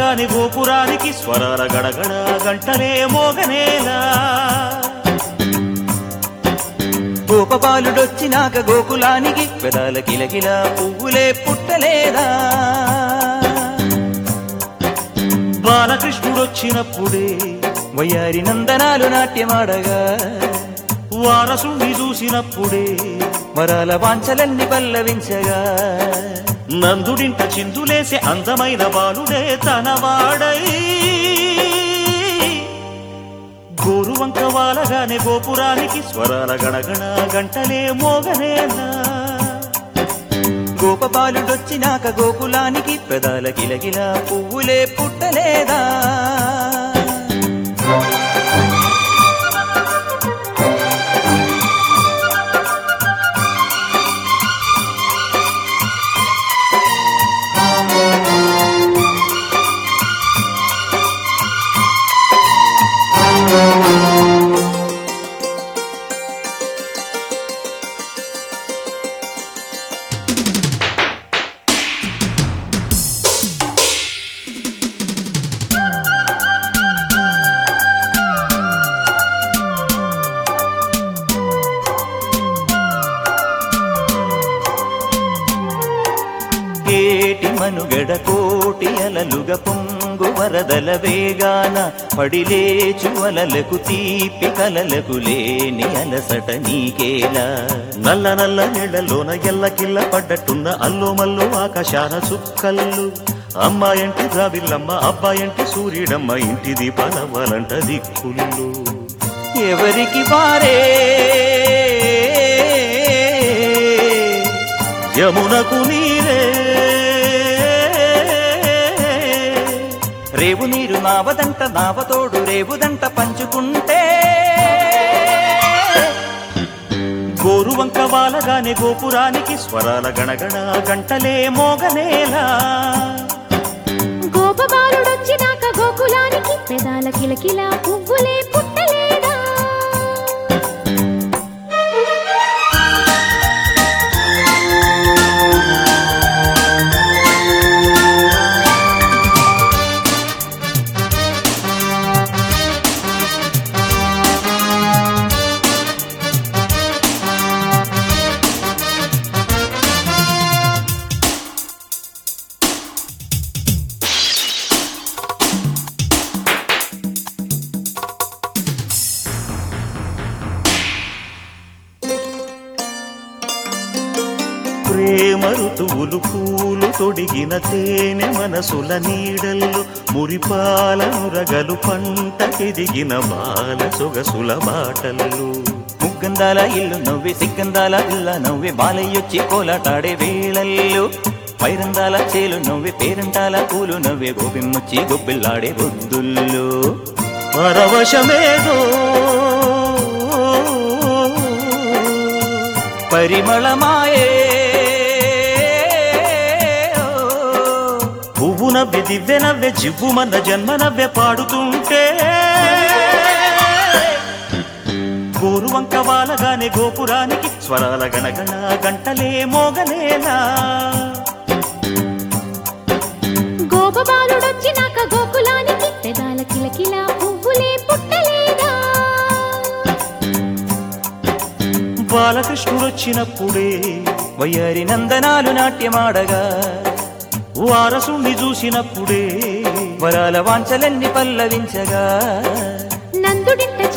వాలగాని గోపురానికి స్వరాల గడగడ గంటలే మోగనేలా గోపబాలుడొచ్చినాక గోకులానికి పెదాల కిలకిల పువ్వులే పుట్టలేదా బాలకృష్ణుడొచ్చినప్పుడే వయ్యారి నందనాలు నాట్యమాడగా వారసుని చూసినప్పుడే వరాల వాంఛలన్నీ పల్లవించగా నందుడింట చిందులేసే అందమైన బాలుడే తనవాడై గోరువంక వాలగానే గోపురానికి స్వరాల గణగణ గంటలే మోగనేలా గోపబాలుడొచ్చినాక గోకులానికి పెదాల కిలకిల పువ్వులే పుట్టలేదా ఏటి మనుగడ కోటి అలలుగ పొంగు వరదల వేగాన పడిలేచు అలలకు తీపి కలలకు లేని అలసట నీకేలా నల్ల నల్ల నీళ్లలోన ఎల్లకిల్ల పడ్డట్టున్న అల్లు మల్లు ఆకాశాన చుక్కల్లు అమ్మాయంటి ద్రావిల్లమ్మ అబ్బాయంటి సూర్యుడమ్మ ఇంటి దీపాలవ్వాలంట దిక్కులు ఎవరికి వారే యమునకు నీరే రేవు నీరు నావదంట నావతోడు రేవుదంట పంచుకుంటే గోరువంక వాలగానే గోపురానికి స్వరాల గణగణ గంటలే మోగనేలా గోపబాలుడొచ్చినాక గోకులానికి పెదాల కిలకిల పువ్వులే పుట్టలేదా ప్రేమ ఋతువులు పూలు తొడిగిన తేనె మనసుల నీడల్లు మురిపాల నురగలు పంటకెదిగిన బాల సొగసుల బాటల్లు ముగ్గందాల ఇల్లు నవ్వి సిగ్గందాల ఇల్ల నవ్వి బాలయ్యొచ్చి కోలాటాడే వేళల్లో పైరందాల చేలు నవ్వి పేరంటాల పూలు నవ్వే గోపిమ్మొచ్చి గొబ్బిల్లాడే బొద్దుల్లో పరవశమేదో పరిమళమాయే పువ్వు నవ్వె దివ్వె నవ్వె జివ్వుమన్న జన్మ నవ్వె పాడుతుంటే గోరువంక వాలగానే గోపురానికి స్వరాల గణగణ గంటలే మోగనేలా గోపబాలుడొచ్చినాక గోకులానికి పెదాల కిలకిల పువ్వులే పుట్టలేదా బాలకృష్ణుడొచ్చినప్పుడే వయ్యారి నందనాలు నాట్యమాడగా వారసుణ్ణి చూసినప్పుడే వరాల వాంఛలన్నీ పల్లవించగా నందుడింట